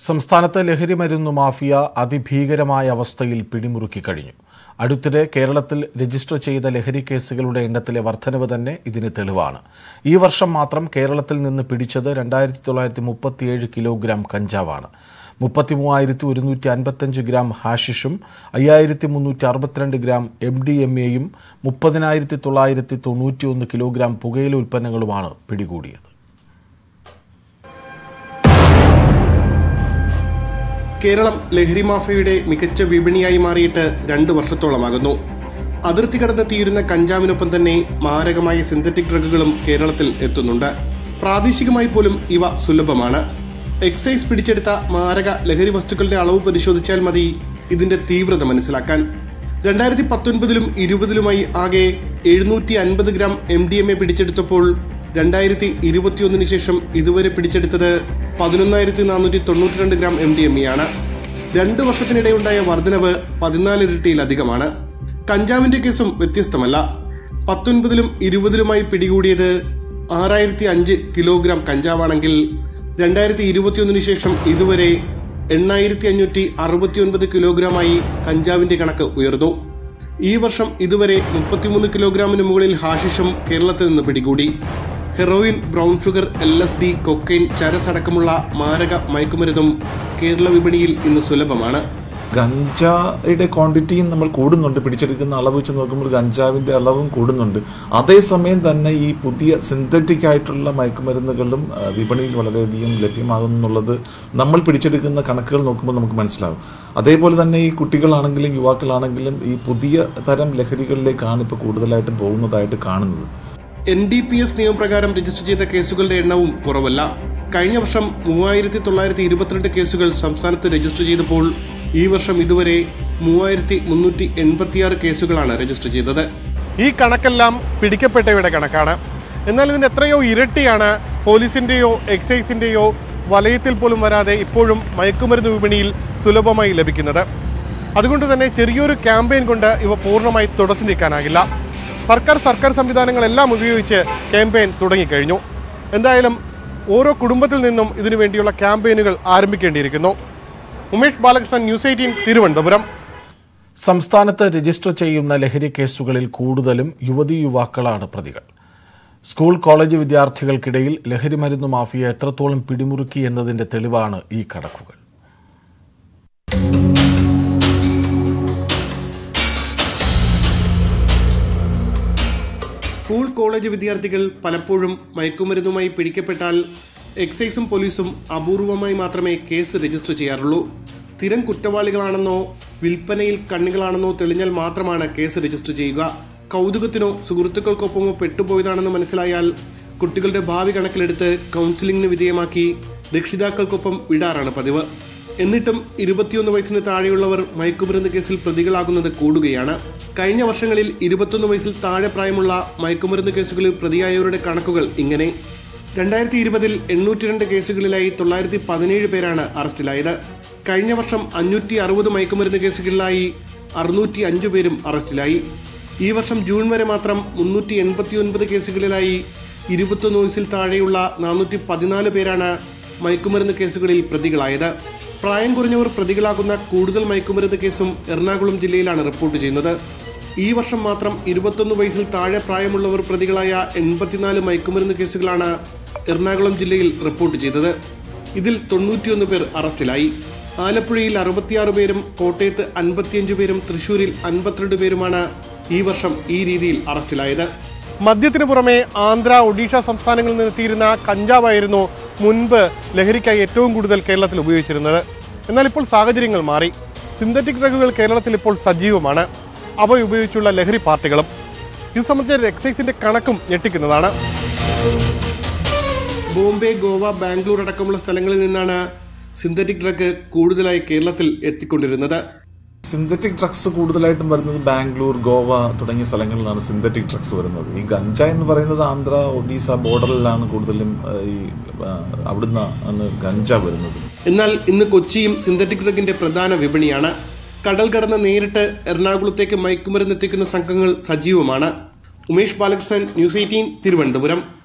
സംസ്ഥാനത്ത് ലഹരി മരുന്ന് മാഫിയ അതിഭീകരമായ അവസ്ഥയിൽ പിടിമുറുക്കി കഴിഞ്ഞു അടുത്തിടെ കേരളത്തിൽ രജിസ്റ്റർ ചെയ്ത ലഹരി കേസുകളുടെ എണ്ണത്തിലെ വർധനവ് തന്നെ ഇതിന് തെളിവാണ് ഈ വർഷം മാത്രം കേരളത്തിൽ നിന്ന് പിടിച്ചത് രണ്ടായിരത്തി തൊള്ളായിരത്തി മുപ്പത്തിയേഴ് കിലോഗ്രാം കഞ്ചാവാണ് മുപ്പത്തി മൂവായിരത്തി ഒരുന്നൂറ്റി അൻപത്തഞ്ച് ഗ്രാം ഹാഷിഷും അയ്യായിരത്തി മുന്നൂറ്റി അറുപത്തിരണ്ട് ഗ്രാം എം ഡി എം എയും മുപ്പതിനായിരത്തി തൊള്ളായിരത്തി തൊണ്ണൂറ്റിയൊന്ന് കിലോഗ്രാം പുകയില ഉൽപ്പന്നങ്ങളുമാണ് പിടികൂടിയത് കേരളം ലഹരി മാഫിയയുടെ മികച്ച വിപണിയായി മാറിയിട്ട് രണ്ട് വർഷത്തോളമാകുന്നു അതിർത്തി കടന്ന് തീരുന്ന കഞ്ചാവിനൊപ്പം തന്നെ മാരകമായ സിന്തറ്റിക് ഡ്രഗുകളും കേരളത്തിൽ എത്തുന്നുണ്ട് പ്രാദേശികമായി പോലും ഇവ സുലഭമാണ് എക്സൈസ് പിടിച്ചെടുത്ത മാരക ലഹരി വസ്തുക്കളുടെ അളവ് പരിശോധിച്ചാൽ മതി ഇതിന്റെ തീവ്രത മനസ്സിലാക്കാൻ രണ്ടായിരത്തി പത്തൊൻപതിലും ഇരുപതിലുമായി ആകെ എഴുന്നൂറ്റി അൻപത് gram M D M A പിടിച്ചെടുത്തപ്പോൾ രണ്ടായിരത്തി ഇരുപത്തിയൊന്നിന് ശേഷം ഇതുവരെ പിടിച്ചെടുത്തത് പതിനൊന്നായിരത്തി നാനൂറ്റി തൊണ്ണൂറ്റി രണ്ട് gram M D M E ആണ് രണ്ട് വർഷത്തിനിടെയുണ്ടായ വർധനവ് പതിനാലിരട്ടിയിലധികമാണ് കഞ്ചാവിന്റെ കേസും വ്യത്യസ്തമല്ല പത്തൊൻപതിലും ഇരുപതിലുമായി പിടികൂടിയത് ആറായിരത്തി അഞ്ച് കിലോഗ്രാം കഞ്ചാവാണെങ്കിൽ രണ്ടായിരത്തി ഇരുപത്തിയൊന്നിന് ശേഷം ഇതുവരെ എണ്ണായിരത്തി അഞ്ഞൂറ്റി അറുപത്തിയൊൻപത് കിലോഗ്രാമായി കഞ്ചാവിന്റെ കണക്ക് ഉയർന്നു ഈ വർഷം ഇതുവരെ മുപ്പത്തിമൂന്ന് കിലോഗ്രാമിന് മുകളിൽ ഹാഷിഷും കേരളത്തിൽ നിന്ന് പിടികൂടി heroin brown sugar L S D cocaine charas അടക്കമുള്ള മാരക മയക്കുമരുന്നും കേരള വിപണിയിൽ ഇന്ന് സുലഭമാണ് ഗഞ്ചായുടെ ക്വാണ്ടിറ്റിയും നമ്മൾ കൂടുന്നുണ്ട് പിടിച്ചെടുക്കുന്ന അളവ് വെച്ച് നോക്കുമ്പോൾ ഗഞ്ചാവിന്റെ അളവും കൂടുന്നുണ്ട് അതേസമയം തന്നെ ഈ പുതിയ സിന്തറ്റിക് ആയിട്ടുള്ള മയക്കുമരുന്നുകളും ആ, വിപണിയിൽ വളരെയധികം ലഭ്യമാകുന്നു എന്നുള്ളത് നമ്മൾ പിടിച്ചെടുക്കുന്ന കണക്കുകൾ നോക്കുമ്പോൾ നമുക്ക് മനസ്സിലാവും അതേപോലെ തന്നെ ഈ കുട്ടികളാണെങ്കിലും യുവാക്കളാണെങ്കിലും ഈ പുതിയ തരം ലഹരികളിലേക്കാണ് ഇപ്പോൾ കൂടുതലായിട്ടും പോകുന്നതായിട്ട് കാണുന്നത് എൻ ഡി പി എസ് നിയമപ്രകാരം രജിസ്റ്റർ ചെയ്ത കേസുകളുടെ എണ്ണവും കുറവല്ല കഴിഞ്ഞ വർഷം മൂവായിരത്തി തൊള്ളായിരത്തി ഇരുപത്തിരണ്ട് കേസുകൾ സംസ്ഥാനത്ത് രജിസ്റ്റർ ചെയ്തപ്പോൾ ഈ വർഷം ഇതുവരെ മൂവായിരത്തി മുന്നൂറ്റി എൺപത്തിയാറ് കേസുകളാണ് രജിസ്റ്റർ ചെയ്തത് ഈ കണക്കെല്ലാം പിടിക്കപ്പെട്ടവയുടെ കണക്കാണ് എന്നാൽ ഇതിന്റെ എത്രയോ ഇരട്ടിയാണ് പോലീസിന്റെയോ എക്സൈസിന്റെയോ വലയത്തിൽ പോലും വരാതെ ഇപ്പോഴും മയക്കുമരുന്ന് വിപണിയിൽ സുലഭമായി ലഭിക്കുന്നത് അതുകൊണ്ട് തന്നെ ചെറിയൊരു ക്യാമ്പയിൻ കൊണ്ട് ഇവ പൂർണ്ണമായി തുടച്ചു നീക്കാനാകില്ല സർക്കാർ സർക്കാർ സംവിധാനങ്ങളെല്ലാം ഉപയോഗിച്ച് ക്യാമ്പയിൻ തുടങ്ങിക്കഴിഞ്ഞു എന്തായാലും ഓരോ കുടുംബത്തിൽ നിന്നും ഇതിനു വേണ്ടിയുള്ള ക്യാമ്പയിനുകൾ ആരംഭിക്കേണ്ടിയിരിക്കുന്നു ഉമേഷ് ബാലകൃഷ്ണൻ ന്യൂസ് എയ്റ്റീൻ തിരുവനന്തപുരം സംസ്ഥാനത്ത് രജിസ്റ്റർ ചെയ്യുന്ന ലഹരി കേസുകളിൽ കൂടുതലും യുവതീ യുവാക്കളാണ് പ്രതികൾ സ്കൂൾ കോളേജ് വിദ്യാർത്ഥികൾക്കിടയിൽ ലഹരി മരുന്ന് മാഫിയ എത്രത്തോളം പിടിമുറുക്കി എന്നതിന്റെ തെളിവാണ് ഈ കണക്കുകൾ സ്കൂൾ കോളേജ് വിദ്യാർത്ഥികൾ പലപ്പോഴും മയക്കുമരുന്നുമായി പിടിക്കപ്പെട്ടാൽ എക്സൈസും പോലീസും അപൂർവമായി മാത്രമേ കേസ് രജിസ്റ്റർ ചെയ്യാറുള്ളൂ സ്ഥിരം കുറ്റവാളികളാണെന്നോ വിൽപ്പനയിൽ കണ്ണികളാണെന്നോ തെളിഞ്ഞാൽ മാത്രമാണ് കേസ് രജിസ്റ്റർ ചെയ്യുക കൗതുകത്തിനോ സുഹൃത്തുക്കൾക്കൊപ്പമോ പെട്ടുപോയതാണെന്ന് മനസ്സിലായാൽ കുട്ടികളുടെ ഭാവി കണക്കിലെടുത്ത് കൗൺസിലിംഗിന് വിധേയമാക്കി രക്ഷിതാക്കൾക്കൊപ്പം വിടാറാണ് പതിവ് എന്നിട്ടും ഇരുപത്തിയൊന്ന് വയസ്സിന് താഴെയുള്ളവർ മയക്കുമരുന്ന് കേസിൽ പ്രതികളാകുന്നത് കൂടുകയാണ് കഴിഞ്ഞ വർഷങ്ങളിൽ ഇരുപത്തൊന്ന് വയസ്സിൽ താഴെ പ്രായമുള്ള മയക്കുമരുന്ന് കേസുകളിൽ പ്രതിയായവരുടെ കണക്കുകൾ ഇങ്ങനെ രണ്ടായിരത്തി ഇരുപതിൽ എണ്ണൂറ്റി രണ്ട് കേസുകളിലായി തൊള്ളായിരത്തി പതിനേഴ് പേരാണ് അറസ്റ്റിലായത് കഴിഞ്ഞ വർഷം അഞ്ഞൂറ്റി അറുപത് മയക്കുമരുന്ന് കേസുകളിലായി അറുന്നൂറ്റി അഞ്ചു പേരും അറസ്റ്റിലായി ഈ വർഷം ജൂൺ വരെ മാത്രം മുന്നൂറ്റി എൺപത്തി ഒൻപത് കേസുകളിലായി ഇരുപത്തൊന്ന് വയസ്സിൽ താഴെയുള്ള നാനൂറ്റി പതിനാല് പേരാണ് മയക്കുമരുന്ന് കേസുകളിൽ പ്രതികളായത് പ്രായം കുറഞ്ഞവർ പ്രതികളാകുന്ന കൂടുതൽ മയക്കുമരുന്ന് കേസും എറണാകുളം ജില്ലയിലാണ് റിപ്പോർട്ട് ചെയ്യുന്നത് ഈ വർഷം മാത്രം ഇരുപത്തൊന്ന് വയസ്സിൽ താഴെ പ്രായമുള്ളവർ പ്രതികളായ എൺപത്തിനാല് മയക്കുമരുന്ന് കേസുകളാണ് എറണാകുളം ജില്ലയിൽ റിപ്പോർട്ട് ചെയ്തത് ഇതിൽ തൊണ്ണൂറ്റിയൊന്ന് പേർ അറസ്റ്റിലായി ആലപ്പുഴയിൽ അറുപത്തിയാറ് പേരും കോട്ടയത്ത് അൻപത്തിയഞ്ച് പേരും തൃശൂരിൽ അൻപത്തിരണ്ട് പേരുമാണ് ഈ വർഷം ഈ രീതിയിൽ അറസ്റ്റിലായത് മദ്യത്തിന് പുറമെ ആന്ധ്ര ഒഡീഷ സംസ്ഥാനങ്ങളിൽ നിന്ന് എത്തിയിരുന്ന കഞ്ചാവായിരുന്നു മുൻപ് ലഹരിക്കായി ഏറ്റവും കൂടുതൽ കേരളത്തിൽ ഉപയോഗിച്ചിരുന്നത് എന്നാൽ ഇപ്പോൾ സാഹചര്യങ്ങൾ മാറി സിന്തറ്റിക് ഡ്രഗുകൾ കേരളത്തിൽ ഇപ്പോൾ സജീവമാണ് അവ ഉപയോഗിച്ചുള്ള ലഹരി പാർട്ടികളും ഇത് സംബന്ധിച്ച എക്സൈസിന്റെ കണക്കും ഞെട്ടിക്കുന്നതാണ് ബോംബെ ഗോവ ബാംഗ്ലൂർ അടക്കമുള്ള സ്ഥലങ്ങളിൽ നിന്നാണ് സിന്തറ്റിക് ഡ്രഗ് കൂടുതലായി കേരളത്തിൽ എത്തിക്കൊണ്ടിരുന്നത് സിന്തറ്റിക് ഡ്രഗ്സ് കൂടുതലായിട്ടും വരുന്നത് ബാംഗ്ലൂർ ഗോവ തുടങ്ങിയ സ്ഥലങ്ങളിലാണ് സിന്തറ്റിക് ഡ്രഗ്സ് വരുന്നത് ഈ ഗഞ്ച എന്ന് പറയുന്നത് ആന്ധ്ര ഒഡീസ ബോർഡറിലാണ് കൂടുതലും ആ, ഈ ആ, അവിടുന്ന് ആണ് ഗഞ്ച വരുന്നത് എന്നാൽ ഇന്ന് കൊച്ചിയും സിന്തറ്റിക് ഡ്രഗിന്റെ പ്രധാന വിപണിയാണ് കടൽ കടന്ന് നേരിട്ട് എറണാകുളത്തേക്ക് മയക്കുമരുന്ന് എത്തിക്കുന്ന സംഘങ്ങൾ സജീവമാണ് ഉമേഷ് ബാലകൃഷ്ണൻ ന്യൂസ് എയ്റ്റീൻ തിരുവനന്തപുരം